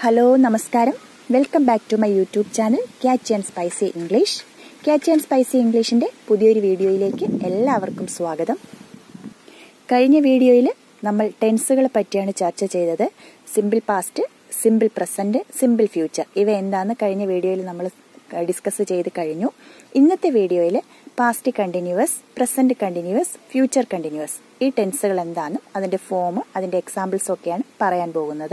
hello നമസ്കാരം welcome back to my YouTube channel catch and spicy English catch and spicy ഇംഗ്ലീഷിന്റെ പുതിയൊരു വീഡിയോയിലേക്ക് എല്ലാവർക്കും സ്വാഗതം കഴിഞ്ഞ വീഡിയോയിൽ നമ്മൾ ടെൻസുകളെ പറ്റിയാണ് ചർച്ച ചെയ്തത് simple past simple present simple future ഇവ എന്താണെന്ന് കഴിഞ്ഞ വീഡിയോയിൽ നമ്മൾ ഡിസ്കസ് ചെയ്ത് കഴിഞ്ഞു ഇന്നത്തെ വീഡിയോയിൽ past continuous present continuous future continuous ഈ ടെൻസുകൾ എന്താണെന്നും അതിന്റെ ഫോം അതിന്റെ എക്സാമ്പിൾസ് ഒക്കെയാണ് പറയാൻ പോകുന്നത്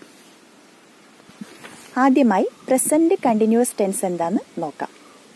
ആദ്യമായി പ്രസന്റ് കണ്ടിന്യൂവസ് ടെൻസ് എന്താന്ന് നോക്കാം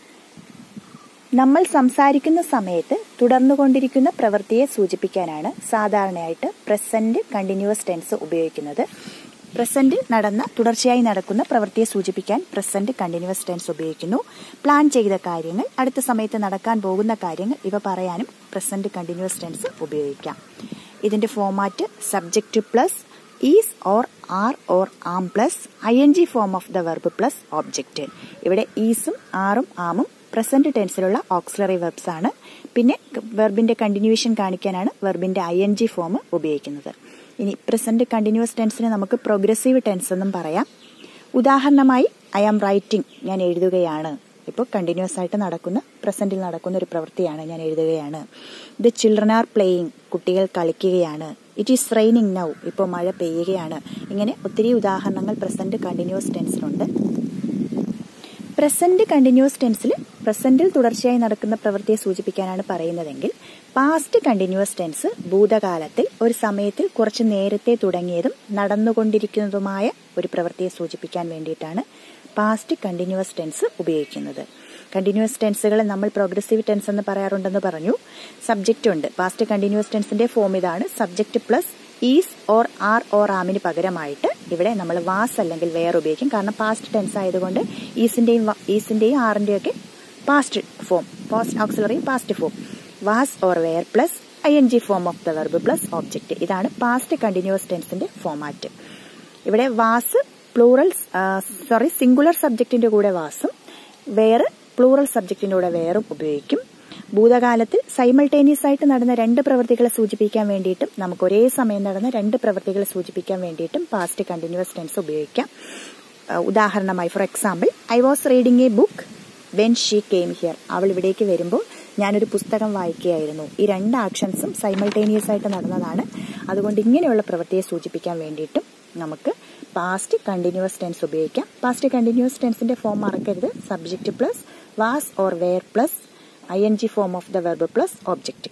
നമ്മൾ സംസാരിക്കുന്ന സമയത്ത് തുടർന്നുകൊണ്ടിരിക്കുന്ന പ്രവൃത്തിയെ സൂചിപ്പിക്കാനാണ് സാധാരണയായിട്ട് പ്രസന്റ് കണ്ടിന്യൂവസ് ടെൻസ് ഉപയോഗിക്കുന്നത് പ്രസന്റ് നടന്ന തുടർച്ചയായി നടക്കുന്ന പ്രവൃത്തിയെ സൂചിപ്പിക്കാൻ പ്രസന്റ് കണ്ടിന്യൂവസ് ടെൻസ് ഉപയോഗിക്കുന്നു പ്ലാൻ ചെയ്ത കാര്യങ്ങൾ അടുത്ത സമയത്ത് നടക്കാൻ പോകുന്ന കാര്യങ്ങൾ ഇവ പറയാനും പ്രസന്റ് കണ്ടിന്യൂവസ് ടെൻസ് ഉപയോഗിക്കാം ഇതിന്റെ format subject plus is or are or am plus I N G form of the verb plus object ഇവിടെ ഈസും ആറും ആമും പ്രസന്റ് ടെൻസിലുള്ള ഓക്സിലറി വെർബ്സ് ആണ് പിന്നെ വെർബിന്റെ കണ്ടിന്യൂവേഷൻ കാണിക്കാനാണ് വെർബിന്റെ ഐ എൻ ജി ഫോം ഉപയോഗിക്കുന്നത് ഇനി പ്രസന്റ് കണ്ടിന്യൂസ് ടെൻസിനെ നമുക്ക് പ്രോഗ്രസീവ് ടെൻസ് എന്നും പറയാം ഉദാഹരണമായി ഐ ആം റൈറ്റിംഗ് ഞാൻ എഴുതുകയാണ് ഇപ്പോൾ കണ്ടിന്യൂസ് ആയിട്ട് നടക്കുന്ന പ്രസന്റിൽ നടക്കുന്ന ഒരു പ്രവൃത്തിയാണ് ഞാൻ എഴുതുകയാണ് ദ ചിൽഡ്രൻ ആർ പ്ലേയിങ് കുട്ടികൾ കളിക്കുകയാണ് ഇറ്റ് ഈസ് റെയിനിങ് നൗ ഇപ്പോൾ മഴ പെയ്യുകയാണ് ഇങ്ങനെ ഒത്തിരി ഉദാഹരണങ്ങൾ പ്രസന്റ് കണ്ടിന്യൂസ് ടെൻസിലുണ്ട് പ്രസന്റ് കണ്ടിന്യൂസ് ടെൻസിൽ പ്രസന്റിൽ തുടർച്ചയായി നടക്കുന്ന പ്രവൃത്തിയെ സൂചിപ്പിക്കാനാണ് പറയുന്നതെങ്കിൽ പാസ്റ്റ് കണ്ടിന്യൂസ് ടെൻസ് ഭൂതകാലത്തിൽ ഒരു സമയത്തിൽ കുറച്ച് നേരത്തെ തുടങ്ങിയതും നടന്നുകൊണ്ടിരിക്കുന്നതുമായ ഒരു പ്രവൃത്തിയെ സൂചിപ്പിക്കാൻ വേണ്ടിയിട്ടാണ് പാസ്റ്റ് കണ്ടിന്യൂസ് ടെൻസ് ഉപയോഗിക്കുന്നത് കണ്ടിന്യൂസ് ടെൻസുകളെ നമ്മൾ പ്രോഗ്രസീവ് ടെൻസ് എന്ന് പറയാറുണ്ടെന്ന് പറഞ്ഞു സബ്ജക്റ്റ് ഉണ്ട് പാസ്റ്റ് കണ്ടിന്യൂസ് ടെൻസിന്റെ ഫോം ഇതാണ് subject plus is or are or ആമിന് പകരമായിട്ട് ഇവിടെ നമ്മൾ വാസ് അല്ലെങ്കിൽ വെയർ ഉപയോഗിക്കും കാരണം പാസ്റ്റ് ടെൻസ് ആയതുകൊണ്ട് ഈസിന്റെയും ഈസിന്റെയും ആറിന്റെയും ഒക്കെ past form post auxiliary past form was or were plus I N G form of the verb plus object ഇതാണ് പാസ്റ്റ് കണ്ടിന്യൂസ് ടെൻസിന്റെ ഫോമാറ്റ് ഇവിടെ വാസ് പ്ലൂറൽ സോറി സിംഗുലർ സബ്ജക്റ്റിന്റെ കൂടെ വാസും വേറെ പ്ലൂറൽ സബ്ജക്റ്റിന്റെ കൂടെ വേറും ഉപയോഗിക്കും ഭൂതകാലത്തിൽ സൈമൾട്ടേനിയസ് ആയിട്ട് നടന്ന രണ്ട് പ്രവൃത്തികളെ സൂചിപ്പിക്കാൻ വേണ്ടിയിട്ടും നമുക്ക് ഒരേ സമയം നടന്ന രണ്ട് പ്രവൃത്തികളെ സൂചിപ്പിക്കാൻ വേണ്ടിയിട്ടും പാസ്റ്റ് കണ്ടിന്യൂസ് ടെൻസ് ഉപയോഗിക്കാം ഉദാഹരണമായി for example I was reading a book when she came here അവൾ ഇവിടേക്ക് വരുമ്പോൾ ഞാനൊരു പുസ്തകം വായിക്കുകയായിരുന്നു ഈ രണ്ട് ആക്ഷൻസും സൈമൾട്ടേനിയസ് ആയിട്ട് നടന്നതാണ് അതുകൊണ്ട് ഇങ്ങനെയുള്ള പ്രവൃത്തിയെ സൂചിപ്പിക്കാൻ വേണ്ടിയിട്ടും നമുക്ക് പാസ്റ്റ് കണ്ടിന്യൂസ് ടെൻസ് ഉപയോഗിക്കാം പാസ്റ്റ് കണ്ടിന്യൂസ് ടെൻസിന്റെ ഫോം മറക്കരുത് subject plus was or were plus I N G form of the verb plus object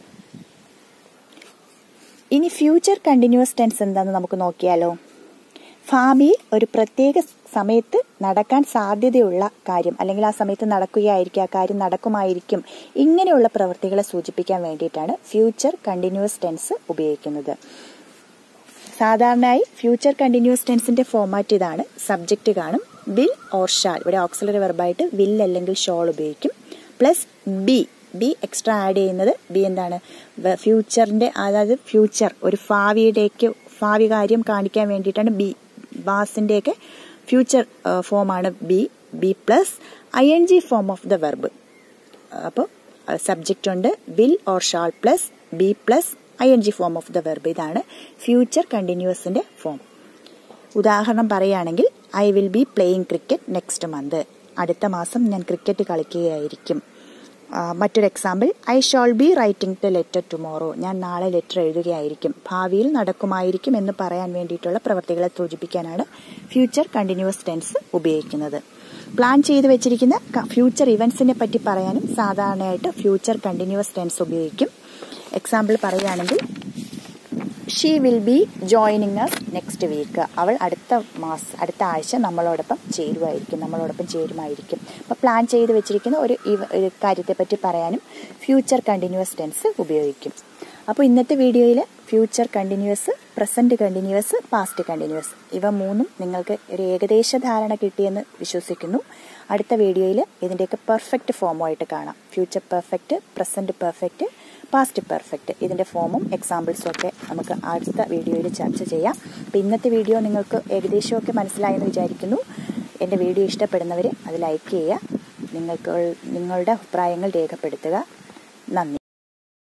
ഇനി ഫ്യൂച്ചർ കണ്ടിന്യൂസ് ടെൻസ് എന്താണെന്ന് നമുക്ക് നോക്കിയാലോ ഭാവിയിൽ ഒരു പ്രത്യേക സമയത്ത് നടക്കാൻ സാധ്യതയുള്ള കാര്യം അല്ലെങ്കിൽ ആ സമയത്ത് നടക്കുകയായിരിക്കും ആ കാര്യം നടക്കുമായിരിക്കും ഇങ്ങനെയുള്ള പ്രവൃത്തികളെ സൂചിപ്പിക്കാൻ വേണ്ടിയിട്ടാണ് ഫ്യൂച്ചർ കണ്ടിന്യൂസ് ടെൻസ് ഉപയോഗിക്കുന്നത് സാധാരണയായി ഫ്യൂച്ചർ കണ്ടിന്യൂസ് ടെൻസിന്റെ ഫോമാറ്റ് ഇതാണ് സബ്ജക്റ്റ് കാണും വിൽ ഓർ ഷാൽ ഇവിടെ ഓക്സിലറി വെർബായിട്ട് വിൽ അല്ലെങ്കിൽ ഷോൾ ഉപയോഗിക്കും plus be be extra add ചെയ്യുന്നത് ബി എന്താണ് ഫ്യൂച്ചറിന്റെ അതായത് ഫ്യൂച്ചർ ഒരു ഭാവിയുടെയൊക്കെ ഭാവി കാര്യം കാണിക്കാൻ വേണ്ടിയിട്ടാണ് ബി ബാസിന്റെയൊക്കെ ഫ്യൂച്ചർ ഫോമാണ് be be plus I N G form of the verb അപ്പോൾ സബ്ജക്റ്റ് ഉണ്ട് will or shall plus be plus I N G form of the verb ഇതാണ് ഫ്യൂച്ചർ കണ്ടിന്യൂസിന്റെ ഫോം ഉദാഹരണം പറയുകയാണെങ്കിൽ I will be playing cricket next month അടുത്ത മാസം ഞാൻ cricket കളിക്കുകയായിരിക്കും മറ്റൊരു example I shall be writing the letter tomorrow ഞാൻ നാളെ ലെറ്റർ എഴുതുകയായിരിക്കും ഭാവിയിൽ നടക്കുമായിരിക്കും എന്ന് പറയാൻ വേണ്ടിയിട്ടുള്ള പ്രവൃത്തികളെ സൂചിപ്പിക്കാനാണ് ഫ്യൂച്ചർ കണ്ടിന്യൂസ് ടെൻസ് ഉപയോഗിക്കുന്നത് പ്ലാൻ ചെയ്തു വെച്ചിരിക്കുന്ന ഫ്യൂച്ചർ ഇവന്റ്സിനെ പറ്റി പറയാനും സാധാരണയായിട്ട് ഫ്യൂച്ചർ കണ്ടിന്യൂസ് ടെൻസ് ഉപയോഗിക്കും എക്സാമ്പിൾ പറയുകയാണെങ്കിൽ she will be joining us next week അവൾ അടുത്ത മാസം അടുത്ത ആഴ്ച നമ്മളോടൊപ്പം ചേരുമായിരിക്കും നമ്മളോടൊപ്പം ചേരുമായിരിക്കും അപ്പോൾ പ്ലാൻ ചെയ്ത് വെച്ചിരിക്കുന്ന ഒരു ഒരു കാര്യത്തെപ്പറ്റി പറയാനും ഫ്യൂച്ചർ കണ്ടിന്യൂസ് ടെൻസ് ഉപയോഗിക്കും അപ്പോൾ ഇന്നത്തെ വീഡിയോയിൽ future continuous present continuous past continuous ഇവ മൂന്നും നിങ്ങൾക്ക് ഒരു ഏകദേശ ധാരണ കിട്ടിയെന്ന് വിശ്വസിക്കുന്നു അടുത്ത വീഡിയോയിൽ ഇതിൻ്റെയൊക്കെ പെർഫെക്റ്റ് ഫോമുമായിട്ട് കാണാം future perfect present perfect past perfect ഇതിൻ്റെ ഫോമും എക്സാമ്പിൾസും ഒക്കെ നമുക്ക് അടുത്ത വീഡിയോയിൽ ചർച്ച ചെയ്യാം അപ്പോൾ ഇന്നത്തെ വീഡിയോ നിങ്ങൾക്ക് ഏകദേശമൊക്കെ മനസ്സിലായെന്ന് വിചാരിക്കുന്നു എൻ്റെ വീഡിയോ ഇഷ്ടപ്പെടുന്നവർ അത് ലൈക്ക് ചെയ്യുക നിങ്ങൾക്ക് നിങ്ങളുടെ അഭിപ്രായങ്ങൾ രേഖപ്പെടുത്തുക നന്ദി